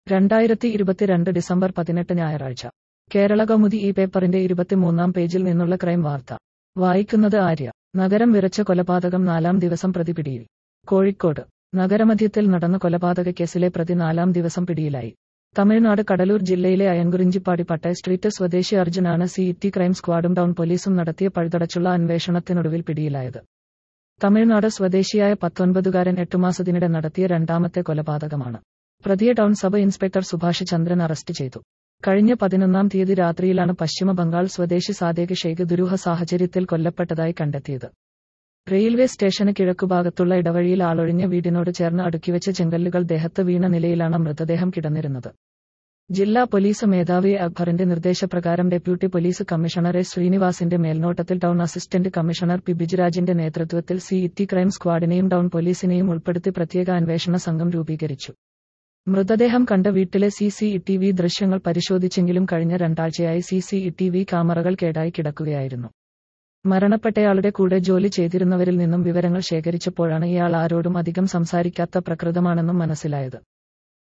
രണ്ടായിരത്തി ഇരുപത്തിരണ്ട് ഡിസംബർ പതിനെട്ട് ഞായറാഴ്ച കേരള കൗമുദി ഈ പേപ്പറിന്റെ ഇരുപത്തിമൂന്നാം പേജിൽ നിന്നുള്ള ക്രൈം വാർത്ത വായിക്കുന്നത് ആര്യ നഗരം വിറച്ച കൊലപാതകം നാലാം ദിവസം പ്രതി പിടിയിൽ കോഴിക്കോട് നഗരമധ്യത്തിൽ നടന്ന കൊലപാതക കേസിലെ പ്രതി നാലാം ദിവസം പിടിയിലായി തമിഴ്നാട് കടലൂർ ജില്ലയിലെ അയൻകുറിഞ്ചിപ്പാടി പട്ടയ സ്ട്രീറ്റ് സ്വദേശി അർജുനാണ് സി ടി ക്രൈം സ്ക്വാഡും ടൗൺ പോലീസും നടത്തിയ പഴുതടച്ചുള്ള അന്വേഷണത്തിനൊടുവിൽ പിടിയിലായത് തമിഴ്നാട് സ്വദേശിയായ പത്തൊൻപതുകാരൻ എട്ടുമാസത്തിനിടെ നടത്തിയ രണ്ടാമത്തെ കൊലപാതകമാണ് പ്രതിയെ town sub inspector Subhash Chandran arrest ചെയ്തു കഴിഞ്ഞ പതിനൊന്നാം തീയതി രാത്രിയിലാണ് പശ്ചിമ ബംഗാൾ സ്വദേശി സാദേക് ഷെയ്ഖ് ദുരൂഹ സാഹചര്യത്തിൽ കൊല്ലപ്പെട്ടതായി കണ്ടെത്തിയത് റെയിൽവേ സ്റ്റേഷന് കിഴക്കുഭാഗത്തുള്ള ഇടവഴിയിൽ ആളൊഴിഞ്ഞ വീടിനോട് ചേർന്ന് അടുക്കിവെച്ച ചെങ്കല്ലുകൾ ദേഹത്ത് വീണ നിലയിലാണ് മൃതദേഹം കിടന്നിരുന്നത് ജില്ലാ പോലീസ് മേധാവി അക്ബറിന്റെ നിർദ്ദേശപ്രകാരം ഡെപ്യൂട്ടി പോലീസ് കമ്മീഷണർ എസ് ശ്രീനിവാസിന്റെ മേൽനോട്ടത്തിൽ ടൗൺ അസിസ്റ്റന്റ് കമ്മീഷണർ പി ബിജുരാജിന്റെ നേതൃത്വത്തിൽ സി ഇറ്റി ക്രൈം സ്ക്വാഡിനെയും ടൗൺ പോലീസിനെയും ഉൾപ്പെടുത്തി പ്രത്യേക അന്വേഷണ സംഘം രൂപീകരിച്ചു മൃതദേഹം കണ്ട വീട്ടിലെ സി സി ടി വി ദൃശ്യങ്ങൾ പരിശോധിച്ചെങ്കിലും കഴിഞ്ഞ രണ്ടാഴ്ചയായി സി സി ടി വി ക്യാമറകൾ കേടായി കിടക്കുകയായിരുന്നു മരണപ്പെട്ടയാളുടെ കൂടെ ജോലി ചെയ്തിരുന്നവരിൽ നിന്നും വിവരങ്ങൾ ശേഖരിച്ചപ്പോഴാണ് ഇയാൾ ആരോടും അധികം സംസാരിക്കാത്ത പ്രകൃതമാണെന്നും മനസ്സിലായത്